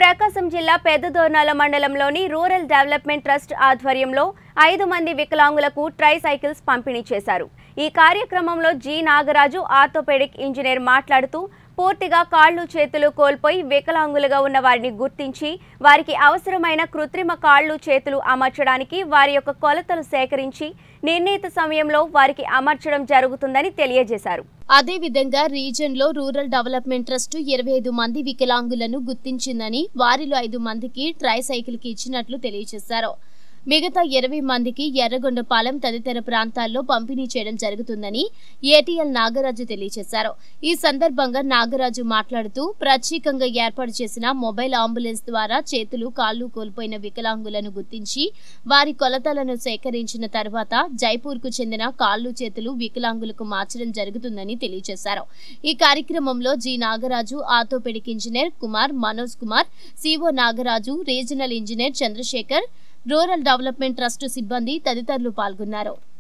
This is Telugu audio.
ప్రకాశం జిల్లా పెద్దదోర్నాల మండలంలోని రూరల్ డెవలప్మెంట్ ట్రస్ట్ ఆధ్వర్యంలో ఐదు మంది వికలాంగులకు ట్రై సైకిల్స్ పంపిణీ చేశారు ఈ కార్యక్రమంలో జి నాగరాజు ఆర్థోపెడిక్ ఇంజనీర్ మాట్లాడుతూ పూర్తిగా కాళ్ళు చేతులు కోల్పోయి వికలాంగులుగా ఉన్న వారిని గుర్తించి వారికి అవసరమైన కృత్రిమ కాళ్ళు చేతులు అమర్చడానికి వారి యొక్క కొలతలు సేకరించి నిర్ణీత సమయంలో వారికి అమర్చడం జరుగుతుందని తెలియజేశారు అదేవిధంగా రీజన్ లో రూరల్ డెవలప్మెంట్ ట్రస్ట్ ఇరవై ఐదు మంది వికలాంగులను గుర్తించిందని వారిలో ఐదు మందికి ట్రై సైకిల్ కి ఇచ్చినట్లు తెలియజేశారు మిగతా ఇరవై మందికి ఎర్రగొండపాలెం తదితర ప్రాంతాల్లో పంపిణీ చేయడం జరుగుతుందని ఏటీఎల్ నాగరాజు తెలియజేశారు ఈ సందర్భంగా నాగరాజు మాట్లాడుతూ ప్రత్యేకంగా ఏర్పాటు చేసిన మొబైల్ అంబులెన్స్ ద్వారా చేతులు కాళ్ళు కోల్పోయిన వికలాంగులను గుర్తించి వారి కొలతలను సేకరించిన తర్వాత జైపూర్ కు చెందిన కాళ్ళు చేతులు వికలాంగులకు మార్చడం జరుగుతుందని తెలియజేశారు ఈ కార్యక్రమంలో G Nagaraju orthopaedic engineer Kumar Manoj Kumar CO Nagaraju regional engineer Chandrashekar rural development trust సిబ్బంది తదితరులు పాల్గొన్నారు